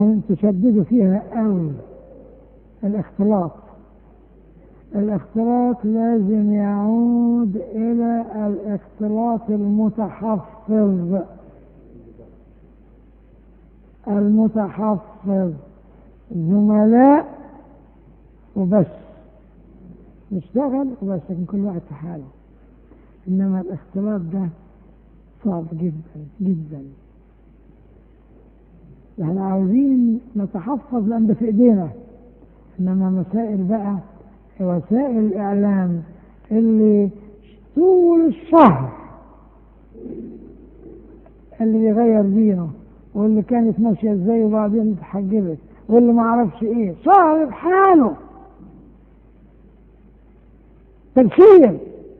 تشددوا فيها قوي الاختلاط الاختلاط لازم يعود إلى الاختلاط المتحفظ المتحفظ زملاء وبس نشتغل وبس لكن كل واحد في حاله إنما الاختلاط ده صعب جدا جدا احنا عاوزين نتحفظ لأن ده في إيدينا إنما مسائل بقى وسائل الإعلام اللي طول الشهر اللي بيغير دينه واللي كانت ماشية ازاي وبعدين اتحجبت واللي ما عرفش ايه شهر بحاله تبشير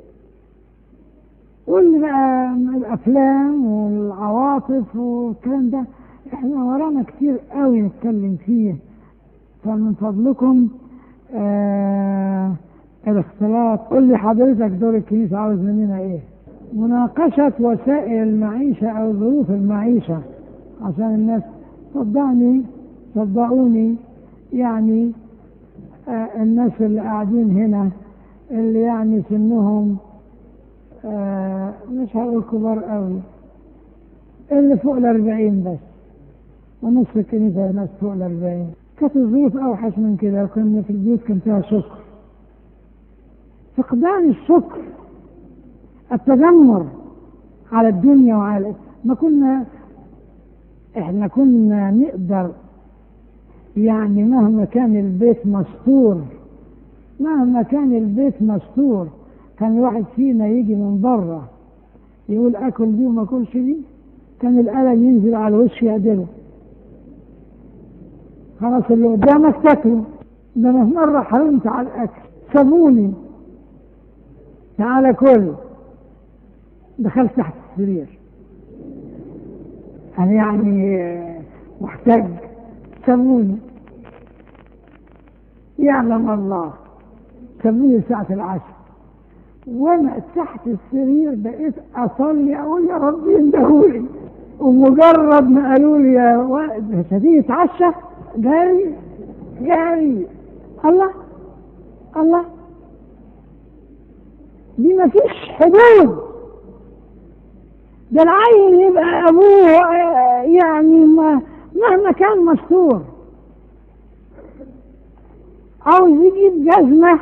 واللي بقى الافلام والعواطف والكلام ده احنا ورانا كتير قوي نتكلم فيه فمن فضلكم آه الاختلاط قول لي حضرتك دور الكنيسة عاوز مننا ايه مناقشة وسائل المعيشة او ظروف المعيشة عشان الناس صدقني صدقوني يعني آه الناس اللي قاعدين هنا اللي يعني سنهم آه مش هقول كبار قوي اللي فوق الأربعين بس ونص الكنيسة ناس فوق الأربعين كانت الظروف أوحش من كده وكنا في البيوت كان فيها شكر فقدان الشكر التذمر على الدنيا وعلى ما كنا احنا كنا نقدر يعني مهما كان البيت مستور مهما كان البيت مستور كان الواحد فينا يجي من بره يقول اكل دي وما اكلش دي كان القلم ينزل على الوش يعدله خلاص اللي قدامك تاكله ده انا في مره حرمت على الاكل سابوني تعالى كل دخلت تحت السرير انا يعني محتاج سابوني يعلم الله سابوني ساعة العشاء وانا تحت السرير بقيت اصلي اقول يا رب يندهولي ومجرد ما قالوا لي يا واد مش هتيجي تتعشى جاري جاري الله الله دي مفيش حدود ده العيل يبقى ابوه يعني ما مهما كان مستور عاوز يجيب جزمه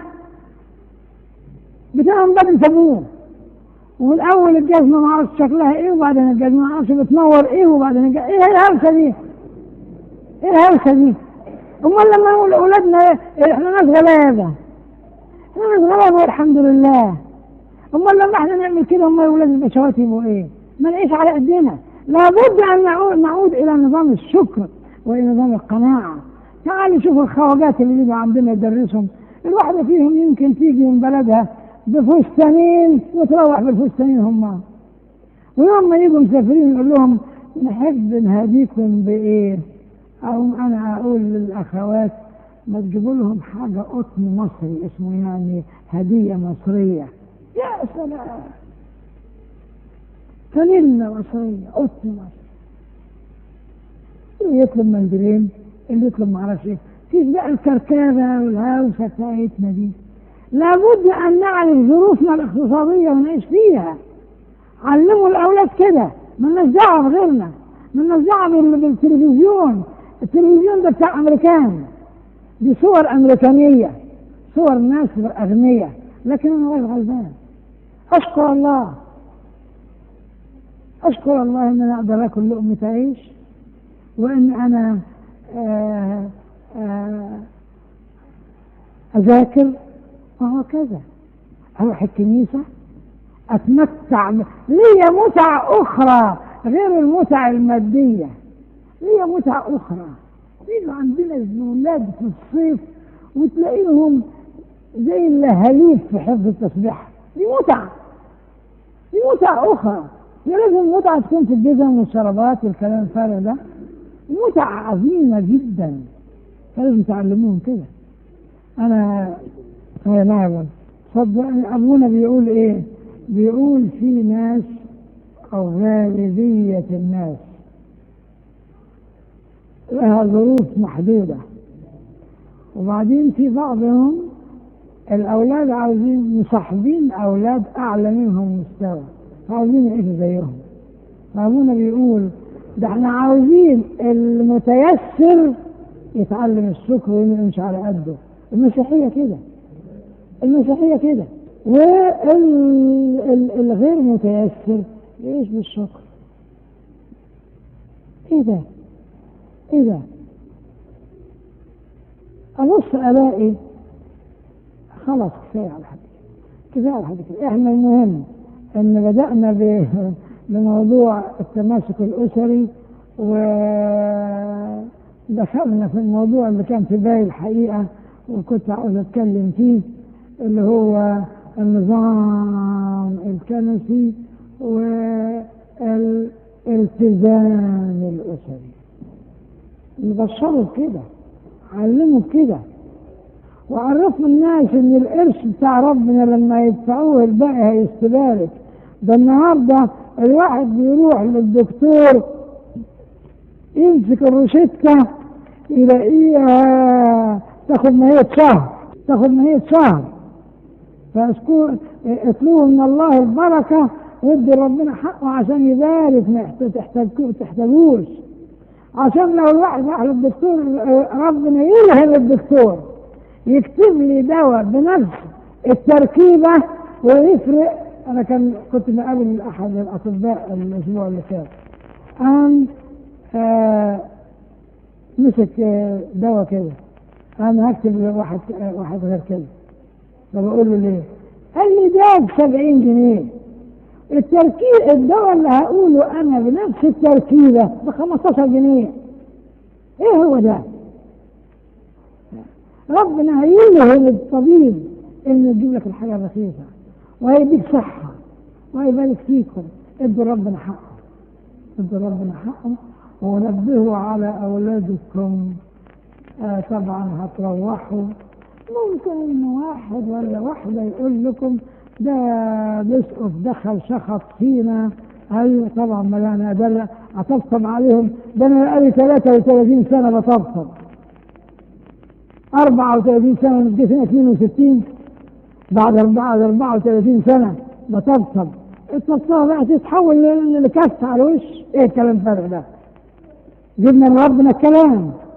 بتبقى من بدري ابوه والاول الجزمه ما اعرفش شكلها ايه وبعدين الجزمه ما اعرفش بتنور ايه وبعدين الجزمة ايه الهوسه دي؟ ايه الهوسه دي؟ امال لما نقول اولادنا احنا ناس غلابه احنا ناس غلابه والحمد لله امال لما احنا نعمل كده امال اولاد البشوات يبقوا ايه؟ ما نعيش على قدنا لابد ان نعود, نعود الى نظام الشكر والى نظام القناعه تعالوا شوفوا الخواجات اللي بيبقوا عندنا يدرسهم الواحده فيهم يمكن تيجي من بلدها بفستانين وتروح بالفستانين هم ويوم ما يجوا مسافرين يقول لهم نحب نهديكم بايه؟ او انا اقول للاخوات ما تجيبوا لهم حاجه قطن مصري اسمه يعني هديه مصريه يا سلام فانيلا مصريه قطن مصري اللي يطلب منديلين اللي يطلب معرفش ايه فيش بقى الكركبه والهوسه بتاعتنا دي لابد ان نعرف ظروفنا الاقتصاديه ونعيش فيها علموا الاولاد كده مالناش دعوه بغيرنا مالناش دعوه بالتلفزيون التلفزيون ده بتاع امريكان دي صور امريكانيه صور ناس اغنياء لكن انا راجل غلبان اشكر الله اشكر الله ان انا اقدر اكل لقمه عيش وان انا آآ آآ اذاكر وهكذا اروح الكنيسه اتمتع لي متع اخرى غير المتع الماديه لي متع اخرى يجوا عندنا الاولاد في الصيف وتلاقيهم زي اللهاليب في حفظ التسبيح دي متعه دي متعه اخرى يا لازم المتعه تكون في الجزم والشرابات والكلام الفارغ ده متعه عظيمه جدا فلازم تعلموهم كده انا اي نعم صدقني ابونا بيقول ايه بيقول في ناس او غالبية الناس لها ظروف محدودة وبعدين في بعضهم الأولاد عاوزين مصاحبين أولاد أعلى منهم مستوى عاوزين يعيشوا زيهم فأبونا بيقول ده احنا عاوزين المتيسر يتعلم الشكر ويمشي على قده المسيحية كده المسيحية كده والغير متيسر يعيش بالشكر ايه ده ايه ده ابص الاقي خلاص كفايه على حد كفايه على حد كده احنا المهم ان بدانا بموضوع التماسك الاسري ودخلنا في الموضوع اللي كان في بالي الحقيقه وكنت عاوز اتكلم فيه اللي هو النظام الكنسي والالتزام الاسري نبشره كده علمه كده وعرفوا الناس ان القرش بتاع ربنا لما يدفعوه الباقي هيستبارك ده النهارده الواحد بيروح للدكتور يمسك الروشتة يلاقيها تاخد مية شهر تاخد مية شهر فاطلبوا من الله البركة وادي ربنا حقه عشان يبارك ما تحتاجوش عشان لو الواحد راح للدكتور ربنا يلهم الدكتور يكتب لي دواء بنفس التركيبة ويفرق أنا كان كنت مقابل أحد الأطباء الأسبوع اللي فات قام آه مسك دواء كده أنا هكتب واحد واحد غير كده فبقول له ليه؟ قال لي ده ب 70 جنيه التركيب الدواء اللي هقوله انا بنفس التركيبه ب 15 جنيه ايه هو ده؟ ربنا هيلهم الطبيب انه يجيب لك الحاجه رخيصه وهيديك صحه وهيبارك فيكم ادوا ربنا حقه ادوا ربنا حقه ونبهوا على اولادكم آه طبعا هتروحوا ممكن ان واحد ولا واحده يقول لكم ده بيسقط دخل شخص فينا ايوه طبعا ما انا ده اطبطب عليهم ده انا بقالي 33 سنه بطبطب 34 سنه مش جيت 62 بعد بعد 34 سنه بطبطب الطبطبه بقى تتحول لكف على الوش ايه الكلام الفارغ ده جبنا من ربنا الكلام